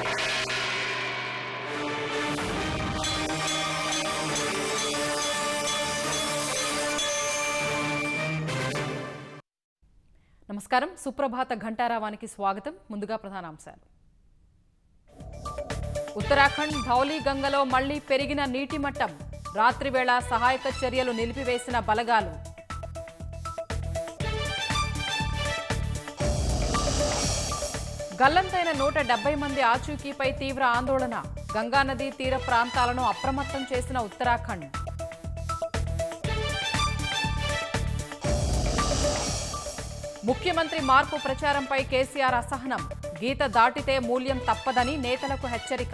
నమస్కారం సుప్రభాత ఘంటారావానికి స్వాగతం ముందుగా ప్రధానాంశాలు ఉత్తరాఖండ్ ధౌలీ గంగలో మళ్లీ పెరిగిన నీటి మట్టం రాత్రివేళ సహాయక చర్యలు నిలిపివేసిన బలగాలు గల్లంతైన నూట డెబ్బై మంది ఆచూకీపై తీవ్ర ఆందోళన గంగానదీ తీర ప్రాంతాలను అప్రమత్తం చేసిన ఉత్తరాఖండ్ ముఖ్యమంత్రి మార్పు ప్రచారంపై కేసీఆర్ అసహనం గీత దాటితే మూల్యం తప్పదని నేతలకు హెచ్చరిక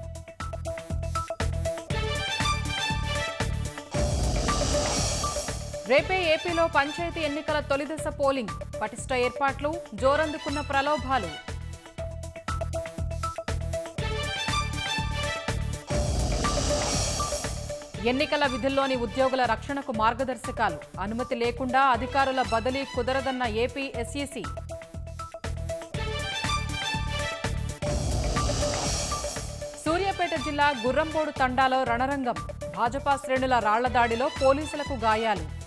రేపే ఏపీలో పంచాయతీ ఎన్నికల తొలిదశ పోలింగ్ పటిష్ట ఏర్పాట్లు జోరందుకున్న ప్రలోభాలు ఎన్నికల విధుల్లోని ఉద్యోగుల రక్షణకు మార్గదర్శకాలు అనుమతి లేకుండా అధికారుల బదిలీ కుదరదన్న ఏపీ ఎస్ఈసీ సూర్యాపేట జిల్లా గుర్రంపోడు తండాలో రణరంగం భాజపా శ్రేణుల రాళ్ల దాడిలో పోలీసులకు గాయాలు